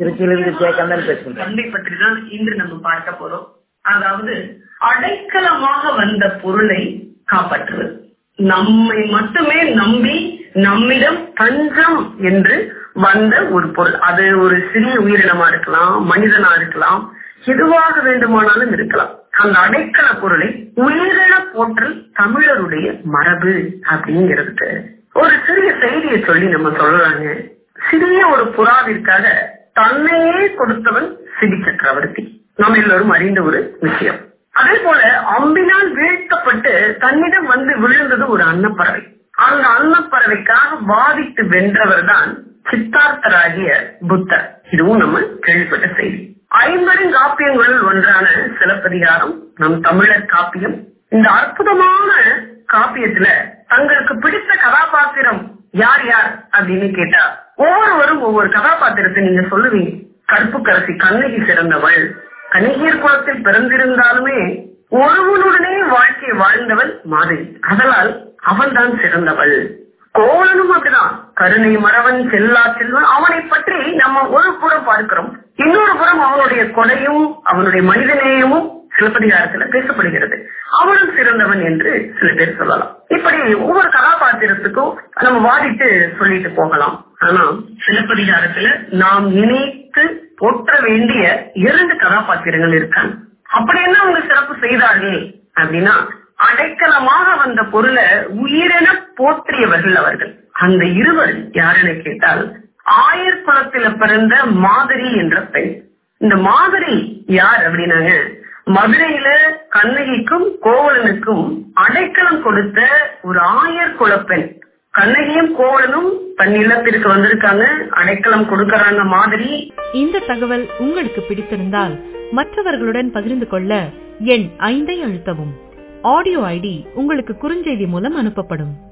திருச்சியிலிருந்து ஜெயகந்தன் பேசுகிறேன் தந்தை பற்றி தான் இன்று நம்ம பார்க்க போறோம் அதாவது அடைக்கலமாக வந்த பொருளை காப்பாற்றுவது நம்மை மட்டுமே நம்பி நம்மிடம் தஞ்சம் என்று வந்த ஒரு பொருள் அது ஒரு சிறிய உயிரினமா இருக்கலாம் மனிதனா இருக்கலாம் எதுவாக வேண்டுமானாலும் இருக்கலாம் அந்த அடைக்கல பொருளை உயிரின போற்றல் தமிழருடைய மரபு அப்படிங்கிறதுக்கு ஒரு சிறிய செய்தியை சொல்லி நம்ம சொல்லலாங்க சிறிய ஒரு புறாவிற்காக தன்னையே கொடுத்தவன் சிடி சக்கரவர்த்தி நாம் எல்லோரும் அறிந்த ஒரு விஷயம் அதே போல அம்பினால் வீழ்த்தப்பட்டு தன்னிடம் வந்து விழுந்தது ஒரு அன்னப்பறவை அந்த அன்னப்பறவைக்காக வாதிட்டு வென்றவர் தான் சித்தார்த்தராகிய புத்தர் இதுவும் நம்ம கேள்விப்பட்ட செய்தி ஐம்பெரும் காப்பியங்களுள் ஒன்றான சிலப்பதிகாரம் நம் தமிழர் காப்பியம் இந்த அற்புதமான காப்பியத்துல தங்களுக்கு பிடித்த கதாபாத்திரம் யார் யார் அப்படின்னு கேட்டா ஒவ்வொருவரும் ஒவ்வொரு கதாபாத்திரத்தை நீங்க சொல்லுவீங்க கற்புக்கரசி கண்ணகி சிறந்தவள் கண்ணகியர் குலத்தில் பிறந்திருந்தாலுமே ஒருவனுடனே வாழ்க்கையை வாழ்ந்தவள் மாதிரி அதனால் அவள் தான் சிறந்தவள் கோவலனும் அப்படிதான் கருணை மறவன் செல்லா செல்வன் அவனை பற்றி நம்ம ஒரு புறம் பார்க்கிறோம் இன்னொரு புறம் அவனுடைய கொடையும் அவனுடைய மனிதநேயமும் சிலப்பதிகாரத்துல பேசப்படுகிறது அவனும் சிறந்தவன் என்று சில பேர் சொல்லலாம் இப்படி ஒவ்வொரு கதாபாத்திரத்துக்கும் நம்ம வாதிட்டு சொல்லிட்டு போகலாம் ஆனா சிலப்பதிகாரத்துல நாம் நினைத்து போற்ற வேண்டிய இரண்டு கதாபாத்திரங்கள் இருக்காங்க அப்படி என்ன அவங்க சிறப்பு செய்தார்கள் அப்படின்னா அடைக்கலமாக வந்த பொருளை உயிரென போற்றியவர்கள் அவர்கள் அந்த இருவர் யாருன்னு கேட்டால் ஆயர் குலத்தில பிறந்த மாதிரி என்ற பெண் இந்த மாதிரி யார் அப்படின்னாங்க மதுரையில கண்ணகிக்கும் கோவலனுக்கும் அடைக்கலம் கொடுத்த ஒரு ஆயர் குலப்பெண் கண்ணகியும் கோவலனும் தன் இல்லத்திற்கு வந்திருக்காங்க அடைக்கலம் கொடுக்கறாங்க மாதிரி இந்த தகவல் உங்களுக்கு பிடித்திருந்தால் மற்றவர்களுடன் பகிர்ந்து கொள்ள எண் ஐந்தை அழுத்தவும் ஆடியோ ஐடி உங்களுக்கு குறுஞ்செய்தி மூலம் அனுப்பப்படும்